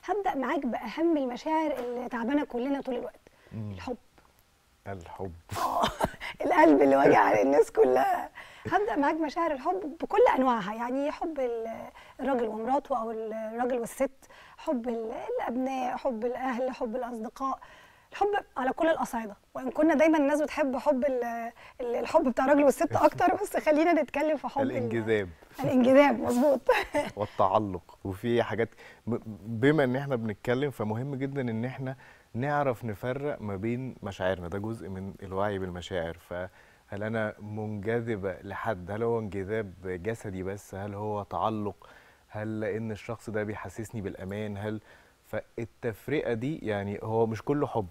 هبدا معاك باهم المشاعر اللي تعبانه كلنا طول الوقت مم. الحب الحب القلب اللي وجع الناس كلها هبدا معاك مشاعر الحب بكل انواعها يعني حب ال- الراجل ومراته او الراجل والست حب ال- الابناء حب الاهل حب الاصدقاء الحب على كل الاصعده وان كنا دايما الناس بتحب حب ال- ال- الحب بتاع الراجل والست اكتر بس خلينا نتكلم في حب ال- الانجذاب الانجذاب مظبوط والتعلق وفي حاجات ب- بما ان احنا بنتكلم فمهم جدا ان احنا نعرف نفرق ما بين مشاعرنا ده جزء من الوعي بالمشاعر فهل انا منجذبة لحد هل هو انجذاب جسدي بس هل هو تعلق هل لان الشخص ده بيحسسني بالامان هل فالتفرقة دي يعني هو مش كله حب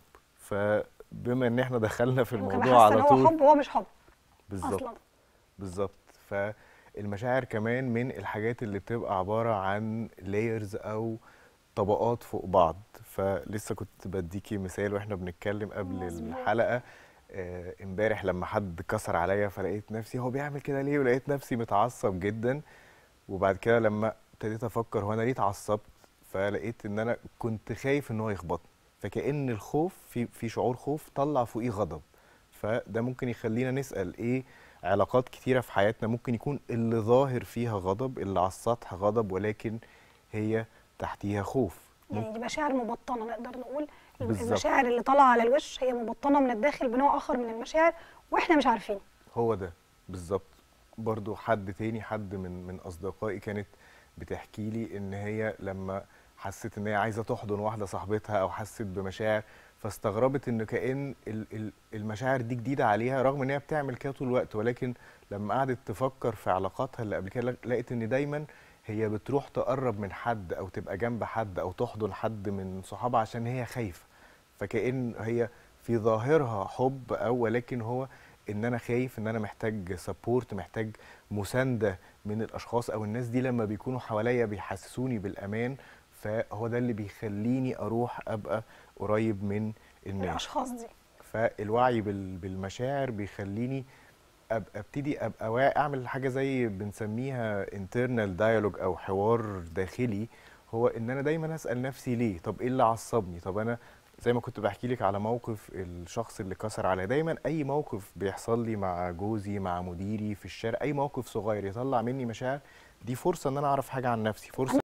فبما ان احنا دخلنا في ممكن الموضوع بحس ان على هو طول حب وهو مش حب بالظبط اصلا بالظبط فالمشاعر كمان من الحاجات اللي بتبقى عبارة عن لايرز أو طبقات فوق بعض فلسه كنت بديكي مثال واحنا بنتكلم قبل مظبوط. الحلقة آه، امبارح لما حد كسر عليا فلقيت نفسي هو بيعمل كده ليه ولقيت نفسي متعصب جدا وبعد كده لما ابتديت افكر هو انا ليه اتعصبت فلقيت ان انا كنت خايف ان هو يخبطني فكأن الخوف في في شعور خوف طلع فوقيه غضب فده ممكن يخلينا نسأل ايه علاقات كتيرة في حياتنا ممكن يكون اللي ظاهر فيها غضب اللي على السطح غضب ولكن هي تحتيها خوف يعني دي مشاعر مبطنه نقدر نقول بالظبط. المشاعر اللي طالعه على الوش هي مبطنه من الداخل بنوع اخر من المشاعر واحنا مش عارفين هو ده بالظبط برضو حد تاني حد من من اصدقائي كانت بتحكي لي ان هي لما حست ان هي عايزه تحضن واحده صاحبتها او حست بمشاعر فاستغربت ان كأن ال- ال- المشاعر دي جديده عليها رغم ان هي بتعمل كده طول الوقت ولكن لما قعدت تفكر في علاقاتها اللي قبل كده لقيت ان دايما هي بتروح تقرب من حد او تبقى جنب حد او تحضن حد من صحابها عشان هي خايفه فكأن هي في ظاهرها حب او ولكن هو ان انا خايف ان انا محتاج سبورت محتاج مسانده من الاشخاص او الناس دي لما بيكونوا حواليا بيحسسوني بالامان فهو ده اللي بيخليني اروح ابقى قريب من الناس الاشخاص دي فالوعي بال- بالمشاعر بيخليني ابقى ابتدي ابقى واعي اعمل حاجه زي بنسميها internal dialogue او حوار داخلي هو ان انا دايما اسال نفسي ليه طب ايه اللي عصبني طب انا زي ما كنت بحكي لك على موقف الشخص اللي كسر عليا دايما اي موقف بيحصل لي مع جوزي مع مديري في الشارع اي موقف صغير يطلع مني مشاعر دي فرصه ان انا اعرف حاجه عن نفسي فرصه